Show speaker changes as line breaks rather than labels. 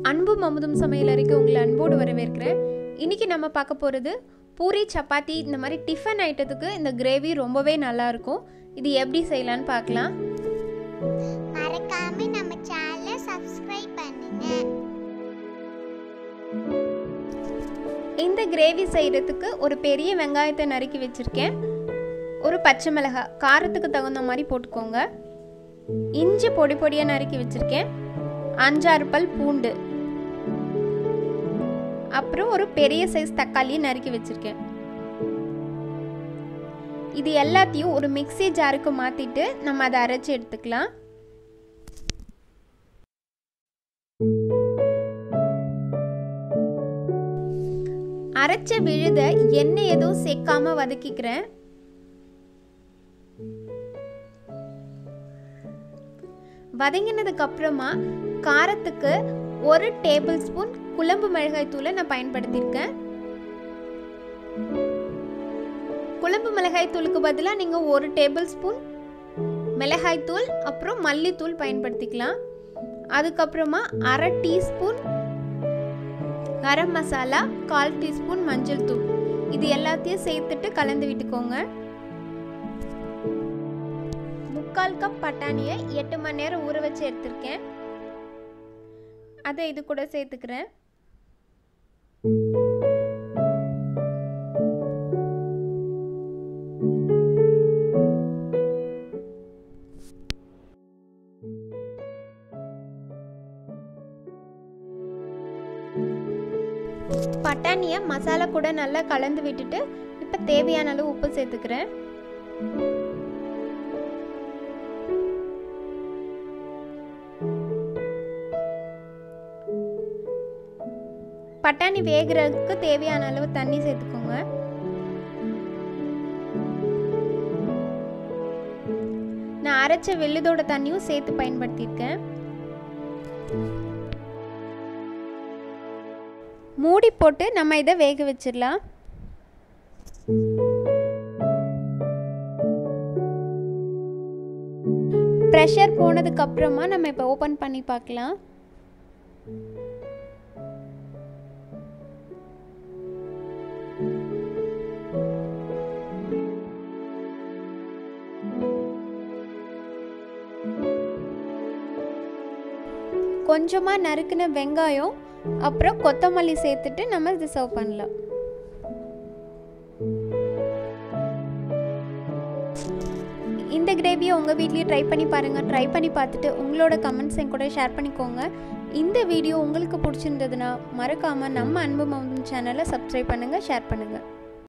அன்பு மமுதும் சமையலறைக்கு உங்களை அன்போடு வரவேற்கிறேன் இன்னைக்கு நம்ம பார்க்க போகிறது பூரி சப்பாத்தி இந்த மாதிரி டிஃபன் ஐட்டத்துக்கு இந்த கிரேவி ரொம்பவே நல்லா இருக்கும் இது எப்படி செய்யலான்னு பார்க்கலாம்
மறக்காம நம்ம சேனலை சப்ஸ்கிரைப் பண்ணுங்க
இந்த கிரேவி செய்கிறதுக்கு ஒரு பெரிய வெங்காயத்தை நறுக்கி வச்சுருக்கேன் ஒரு பச்சை மிளகாய் காரத்துக்கு தகுந்த மாதிரி போட்டுக்கோங்க இஞ்சி பொடி பொடியாக நறுக்கி வச்சுருக்கேன் அஞ்சாறு பல் பூண்டு அப்புறம் ஒரு பெரிய சைஸ் தக்காளியை நறுக்கி வச்சுருக்கேன் இது எல்லாத்தையும் ஒரு மிக்ஸி ஜாருக்கு மாற்றிட்டு நம்ம அதை அரைச்சி எடுத்துக்கலாம் அரைச்ச விழுத எண்ணெய் எதுவும் சேர்க்காம வதக்கிக்கிறேன் வதங்கினதுக்கு அப்புறமா காரத்துக்கு ஒரு டேபிள் ஸ்பூன் குழம்பு மிளகாய் தூளை நான் பயன்படுத்தியிருக்கேன் குழம்பு மிளகாய் தூளுக்கு பதிலாக நீங்கள் ஒரு டேபிள் ஸ்பூன் மிளகாய் தூள் அப்புறம் மல்லித்தூள் பயன்படுத்திக்கலாம் அதுக்கப்புறமா அரை டீஸ்பூன் கரம் மசாலா கால் டீஸ்பூன் மஞ்சள் தூள் இது எல்லாத்தையும் சேர்த்துட்டு கலந்து விட்டுக்கோங்க முக்கால் கப் பட்டாணியை எட்டு மணி நேரம் ஊற வச்சு எடுத்திருக்கேன் அதை இது கூட சேர்த்துக்கிறேன் பட்டாணியை மசாலா கூட நல்லா கலந்து விட்டுட்டு இப்போ தேவையான அளவு உப்பு சேர்த்துக்கிறேன் பட்டாணி வேகிறதுக்கு தேவையான அளவு தண்ணி சேர்த்துக்கோங்க நான் அரைச்ச வெள்ளுதோட தண்ணியும் சேர்த்து பயன்படுத்தியிருக்கேன் மூடி போட்டு நம்ம இதை வேக வச்சிடலாம் ப்ரெஷர் போனதுக்கு அப்புறமா நம்ம இப்போ ஓப்பன் பண்ணி பார்க்கலாம் கொஞ்சமாக நறுக்கின வெங்காயம் அப்புறம் கொத்தமல்லி சேர்த்துட்டு நம்ம இது சர்வ் பண்ணலாம் இந்த கிரேவியை உங்கள் வீட்லேயும் ட்ரை பண்ணி பாருங்கள் ட்ரை பண்ணி பார்த்துட்டு உங்களோட கமெண்ட்ஸ் என் கூட ஷேர் பண்ணிக்கோங்க இந்த வீடியோ உங்களுக்கு பிடிச்சிருந்ததுன்னா மறக்காமல் நம்ம அன்பு மௌனம் சேனலை சப்ஸ்கிரைப் பண்ணுங்கள் ஷேர் பண்ணுங்கள்